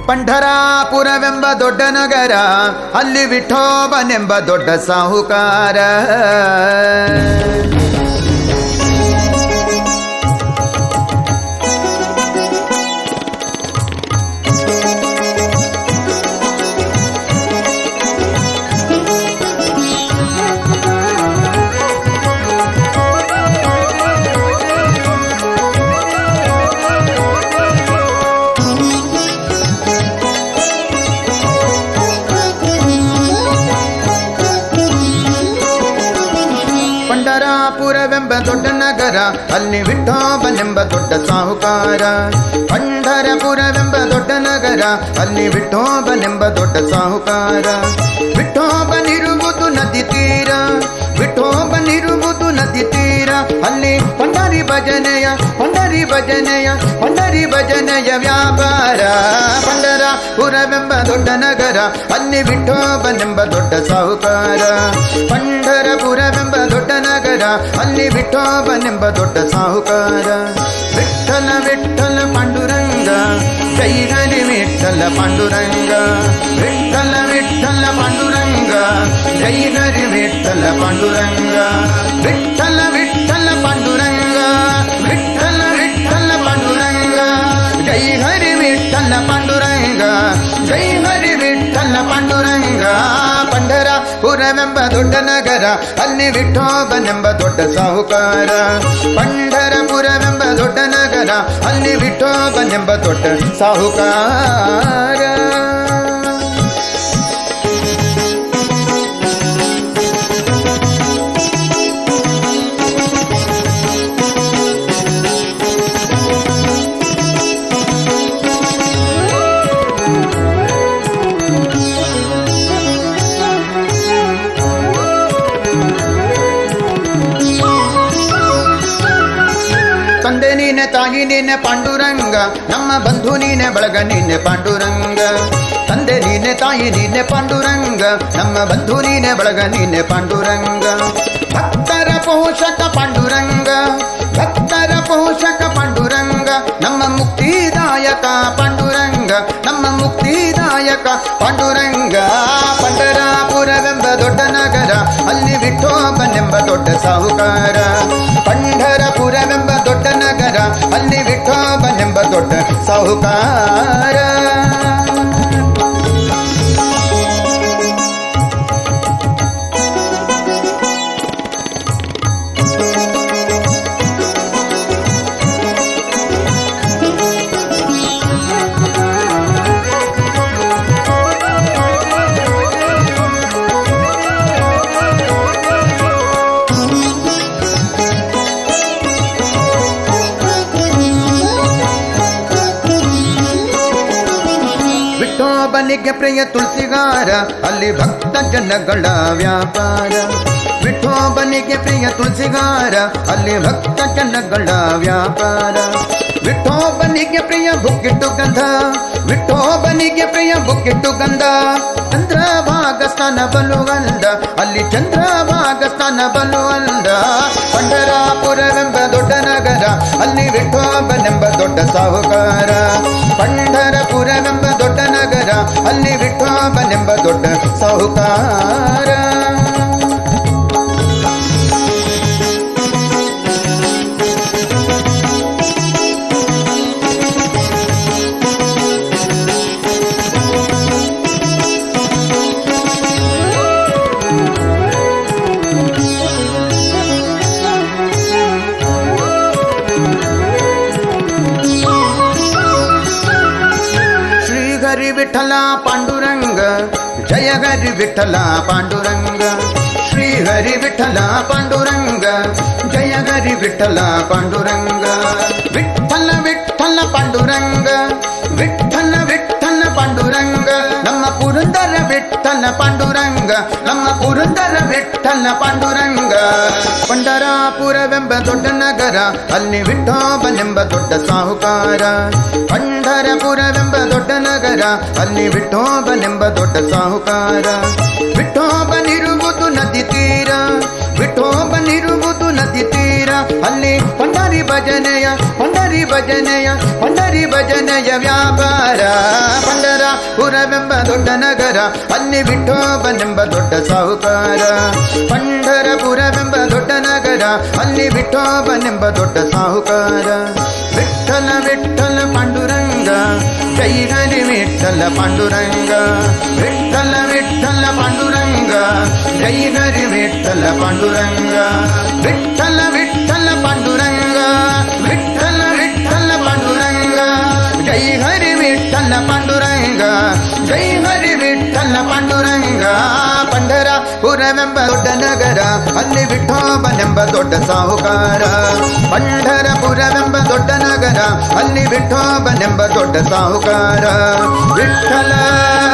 ಪಂಢರಾಪುರವೆಂಬ ದೊಡ್ಡ ನಗರ ಅಲ್ಲಿ ವಿಠೋಬನೆಂಬ ದೊಡ್ಡ ಸಾಹುಕಾರ ಪಂಢರಾಪುರವೆಂಬ ದೊಡ್ಡ ನಗರ ಅಲ್ಲಿ ವಿಠೋಬನೆಂಬ ದೊಡ್ಡ ಸಾಹುಕಾರ ಪಂಢರಪುರವೆಂಬ ದೊಡ್ಡ ನಗರ ಅಲ್ಲಿ ವಿಠೋಬನೆಂಬ ದೊಡ್ಡ ಸಾಹುಕಾರ ವಿಠೋಬನಿರುವುದು ನದಿ ತೀರ ವಿಠೋಬನಿರುವುದು ನದಿ ತೀರ ಅಲ್ಲಿ ಪಂಡರಿ ಭಜನೆಯ ಪಂಡರಿ ಭಜನೆಯ ಪಂಡರಿ ಭಜನೆಯ ವ್ಯಾಪಾರ ಪಂಡರಪುರವೆಂಬ ದೊಡ್ಡ ನಗರ ಅಲ್ಲಿ ವಿಠೋಬನೆಂಬ ದೊಡ್ಡ ಸಾಹುಕಾರ ಪಂಢರಪುರವೆಂಬ ದೊಡ್ಡ ನಗರ ಅಲ್ಲಿ ವಿಠೋಬನೆಂಬ ದೊಡ್ಡ ಸಾಹುಕಾರ ವಿಠಲ ವಿಠಲ ಪಾಂಡುರಂಗ ಜೈ ಹರಿ ವಿಠಲ ಪಾಂಡುರಂಗ ವಿಠಲ ವಿಠಲ ಪಾಂಡುರಂಗ ಜೈ ಹರಿ ವಿಠಲ ಪಾಂಡುರಂಗ ವಿಠಲ ವಿಠಲ ಪಾಂಡುರಂಗ ವಿಠಲ ವಿಠಲ ಪಾಂಡುರಂಗ ಜೈ ಹರಿ ವಿಠಲ ಪಾಂಡುರಂಗ ಜೈ ಹರಿ ವಿಠಲ ಪಾಂಡುರಂಗ ಪಂಢರಪುರವೆಂಬ ದೊಡ್ಡ ನಗರ ಅಲ್ಲಿ ವಿಠೋಬನೆಂಬ ದೊಡ್ಡ ಸಾಹುಕಾರ ಪಂಢರಪುರವೆಂಬ ದೊಡ್ಡ ನಗರ ಅಲ್ಲಿ ವಿಠೋಬನೆಂಬ ದೊಡ್ಡ ಸಾಹುಕಾರ ತಂದೆ ನೀನೆ ತಾಯಿ ನೀನೆ ಪಾಂಡುರಂಗ ನಮ್ಮ ಬಂಧು ನೀನೆ ಬಳಗ ನೀನೆ ಪಾಂಡುರಂಗ ತಂದೆ ನೀನೆ ತಾಯಿ ನೀನೆ ಪಾಂಡುರಂಗ ನಮ್ಮ ಬಂಧು ನೀನೆ ಬಳಗ ನೀನೆ ಪಾಂಡುರಂಗ ಭಕ್ತರ ಪೋಷಕ ಪಾಂಡುರಂಗ ಭಕ್ತರ ಪೋಷಕ ಪಾಂಡುರಂಗ ನಮ್ಮ ಮುಕ್ತಿದಾಯಕ ಪಾಂಡುರಂಗ ನಮ್ಮ ಮುಕ್ತಿದಾಯಕ ಪಾಂಡುರಂಗ ಪಂಡರಾಪುರವೆಂಬ ದೊಡ್ಡ ನಗರ ಅಲ್ಲಿ ವಿಠೋಬನೆಂಬ ದೊಡ್ಡ ಸಾಹುಕಾರ ಪಂಢರಪುರವೆಂಬ ದೊಡ್ಡ ನಗರ ಅಲ್ಲಿ ವಿಠೋಬನೆಂಬ ದೊಡ್ಡ ಸಾಹುಕಾರ ವಿಠೋಬನಿಗೆ ಪ್ರಿಯ ತುಳಸಿಗಾರ ಅಲ್ಲಿ ಭಕ್ತ ಜನಗಳ ವ್ಯಾಪಾರ ವಿಠೋಬನಿಗೆ ಪ್ರಿಯ ತುಳಸಿಗಾರ ಅಲ್ಲಿ ಭಕ್ತ ಜನಗಳ ವ್ಯಾಪಾರ ವಿಠೋಬನಿಗೆ ಪ್ರಿಯ ಬುಕ್ಕಿಟ್ಟು ಗಂಧ ವಿಠೋಬನಿಗೆ ಪ್ರಿಯ ಬುಕ್ಕಿಟ್ಟು ಗಂಧ ಚಂದ್ರಭಾಗ ಸ್ಥಾನ ಬಲುವಂದ ಅಲ್ಲಿ ಚಂದ್ರಭಾಗ ಸ್ಥಾನ ಬಲುವಂದ ಪಂಡರಾಪುರವೆಂಬ ದೊಡ್ಡ ನಗರ ಅಲ್ಲಿ ವಿಠೋಬನೆಂಬ ದೊಡ್ಡ ಸಾಹುಕಾರ ಪಂಢರಪುರವೆಂಬ ದೊಡ್ಡ ನಗರ ಅಲ್ಲಿ ವಿಠೋಬನೆಂಬ ದೊಡ್ಡ ಸಾಹುಕಾರ ಶ್ರೀಹರಿ ವಿಠಲ ಪಾಂಡುರಂಗ ಜಯ ಹರಿ ವಿಠಲ ಪಾಂಡುರಂಗ ಶ್ರೀಹರಿ ವಿಠಲ ಪಾಂಡುರಂಗ ಜಯ ಹರಿ ವಿಠಲ ಪಾಂಡುರಂಗ ವಿಠಲ ವಿಠಲ ಪಾಂಡುರಂಗ ವಿಠಲ ವಿಠಲ ಪಾಂಡುರಂಗ ನಮ್ಮ ಪುರಂದರ ವಿಠಲ ಪಾಂಡುರಂಗ ನಮ್ಮ ಪುರಂದರ ವಿಠಲ ಪಾಂಡುರಂಗ ಪಂಡರಾಪುರವೆಂಬ ದೊಡ್ಡ ನಗರ ಅಲ್ಲಿ ವಿಠೋಬನೆಂಬ ದೊಡ್ಡ ಸಾಹುಕಾರ ಪಂಢರಪುರವೆಂಬ ದೊಡ್ಡ ನಗರ ಅಲ್ಲಿ ವಿಠೋಬನೆಂಬ ದೊಡ್ಡ ಸಾಹುಕಾರ ವಿಠೋಬನಿರುವುದು ನದಿ ತೀರ ವಿಠೋಬನಿರುವುದು ನದಿ ತೀರ ಅಲ್ಲಿ ಪಂಡರಿ ಭಜನೆಯ ಪಂಡರಿ ಭಜನೆಯ ಪಂಡರಿ ಭಜನೆಯ ವ್ಯಾಪಾರ ಪಂಡರಪುರವೆಂಬ ದೊಡ್ಡ ನಗರ ಅಲ್ಲಿ ವಿಠೋಬನೆಂಬ ದೊಡ್ಡ ಸಾಹುಕಾರ ಪಂಡರಪುರವೆಂಬ ದೊಡ್ಡ ನಗರ ಅಲ್ಲಿ ವಿಠೋಬನೆಂಬ ದೊಡ್ಡ ಸಾಹುಕಾರ ವಿಠಲ ವಿಠಲ ಪಾಂಡುರಂಗ ಜೈ ಹರಿ ವಿಠಲ ಪಾಂಡುರಂಗ ವಿಠಲ ವಿಠಲ ಪಾಂಡುರಂಗ ಜೈ ಹರಿ ವಿಠಲ ಪಾಂಡುರಂಗ ವಿಠಲ ವಿಠಲ ಪಾಂಡುರಂಗ ವಿಠಲ ವಿಠಲ ಪಾಂಡುರಂಗ ಜೈ ಹರಿ ವಿಠಲ ಪಾಂಡುರಂಗ ಜೈ ಹರಿ ವಿಠಲ ಪಾಂಡುರಂಗ ಪಂಡರಪುರವೆಂಬ ದೊಡ್ಡ ನಗರ ಅಲ್ಲಿ ವಿಠೋಬನೆಂಬ ದೊಡ್ಡ ಸಾಹುಕಾರ ಪಂಡರಪುರವೆಂಬ ದೊಡ್ಡ ನಗರ ಅಲ್ಲಿ ವಿಠೋಬನೆಂಬ ದೊಡ್ಡ ಸಾಹುಕಾರ ವಿಠಲ